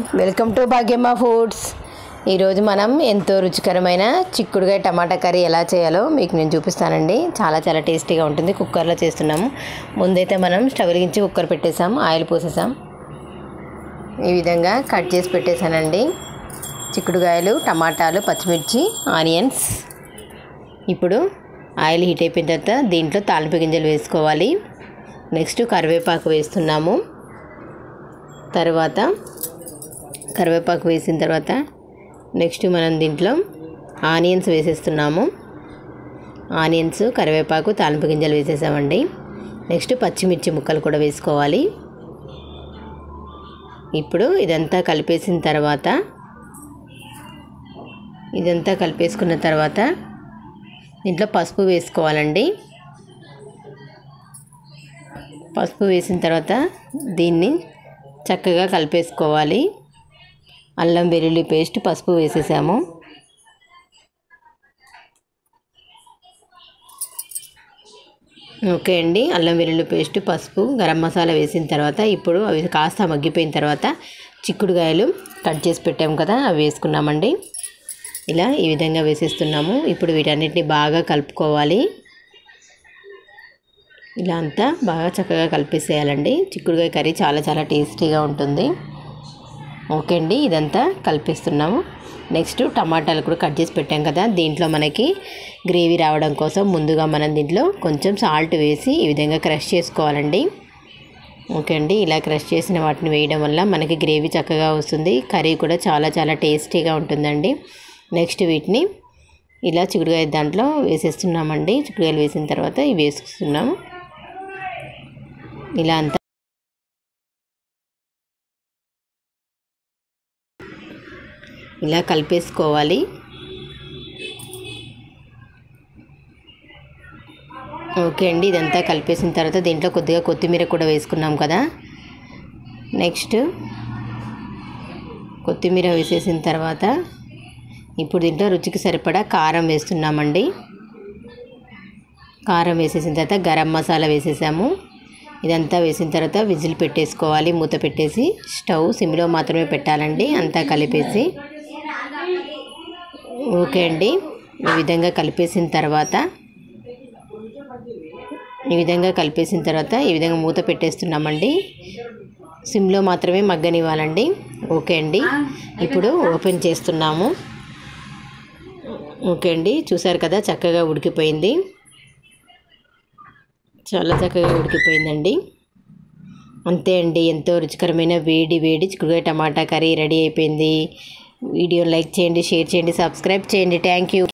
welcome to భాగ్యమ్మ foods ఈరోజు మనం ఎంతో రుచికరమైన చిక్కుడుగాయ టమాటా కర్రీ ఎలా చేయాలో మీకు నేను చూపిస్తానండి చాలా చాలా టేస్టీగా ఉంటుంది కుక్కర్లో చేస్తున్నాము ముందైతే మనం స్టవ్ వెలిగించి కుక్కర్ పెట్టేసాం ఆయిల్ పోసేసాం ఈ విధంగా కట్ చేసి పెట్టేశానండి చిక్కుడుగాయలు టమాటాలు పచ్చిమిర్చి ఆనియన్స్ ఇప్పుడు ఆయిల్ హీట్ అయిపోయిన తర్వాత దీంట్లో తాలింపు గింజలు వేసుకోవాలి నెక్స్ట్ కరివేపాకు వేస్తున్నాము తర్వాత కరివేపాకు వేసిన తర్వాత నెక్స్ట్ మనం దీంట్లో ఆనియన్స్ వేసేస్తున్నాము ఆనియన్స్ కరివేపాకు తాలింపు గింజలు వేసేసామండి నెక్స్ట్ పచ్చిమిర్చి ముక్కలు కూడా వేసుకోవాలి ఇప్పుడు ఇదంతా కలిపేసిన తర్వాత ఇదంతా కలిపేసుకున్న తర్వాత దీంట్లో పసుపు వేసుకోవాలండి పసుపు వేసిన తర్వాత దీన్ని చక్కగా కలిపేసుకోవాలి అల్లం వెల్లుల్లి పేస్ట్ పసుపు వేసేసాము ఓకే అండి అల్లం వెల్లుల్లి పేస్ట్ పసుపు గరం మసాలా వేసిన తర్వాత ఇప్పుడు అవి కాస్త మగ్గిపోయిన తర్వాత చిక్కుడుకాయలు కట్ చేసి పెట్టాము కదా అవి వేసుకున్నామండి ఇలా ఈ విధంగా వేసేస్తున్నాము ఇప్పుడు వీటన్నిటిని బాగా కలుపుకోవాలి ఇలా అంతా బాగా చక్కగా కలిపేసేయాలండి చిక్కుడుకాయ కర్రీ చాలా చాలా టేస్టీగా ఉంటుంది ఓకే అండి ఇదంతా కలిపేస్తున్నాము నెక్స్ట్ టమాటాలు కూడా కట్ చేసి పెట్టాం కదా దీంట్లో మనకి గ్రేవీ రావడం కోసం ముందుగా మనం దీంట్లో కొంచెం సాల్ట్ వేసి ఈ విధంగా క్రష్ చేసుకోవాలండి ఓకే అండి ఇలా క్రష్ చేసిన వాటిని వేయడం వల్ల మనకి గ్రేవీ చక్కగా వస్తుంది కర్రీ కూడా చాలా చాలా టేస్టీగా ఉంటుందండి నెక్స్ట్ వీటిని ఇలా చిక్కుడుకాయ దాంట్లో వేసేస్తున్నామండి చిక్కుడుకాయలు వేసిన తర్వాత ఇవి వేసుకున్నాము ఇలా అంతా ఇలా కలిపేసుకోవాలి ఓకే అండి ఇదంతా కలిపేసిన తర్వాత దీంట్లో కొద్దిగా కొత్తిమీర కూడా వేసుకున్నాం కదా నెక్స్ట్ కొత్తిమీర వేసేసిన తర్వాత ఇప్పుడు దీంట్లో రుచికి సరిపడా కారం వేస్తున్నామండి కారం వేసేసిన తర్వాత గరం మసాలా వేసేసాము ఇదంతా వేసిన తర్వాత విజిల్ పెట్టేసుకోవాలి మూత పెట్టేసి స్టవ్ సిమ్లో మాత్రమే పెట్టాలండి అంతా కలిపేసి ఓకే అండి ఈ విధంగా కలిపేసిన తర్వాత ఈ విధంగా కలిపేసిన తర్వాత ఈ విధంగా మూత పెట్టేస్తున్నామండి సిమ్లో మాత్రమే మగ్గనివ్వాలండి ఓకే అండి ఇప్పుడు ఓపెన్ చేస్తున్నాము ఓకే అండి చూసారు కదా చక్కగా ఉడికిపోయింది చాలా చక్కగా ఉడికిపోయిందండి అంతే అండి ఎంతో రుచికరమైన వేడి వేడి చిక్కుడుకాయ టమాటా కర్రీ రెడీ అయిపోయింది వీడియో లైక్ చేయండి షేర్ చేయండి సబ్స్క్రైబ్ చేయండి థ్యాంక్ యూ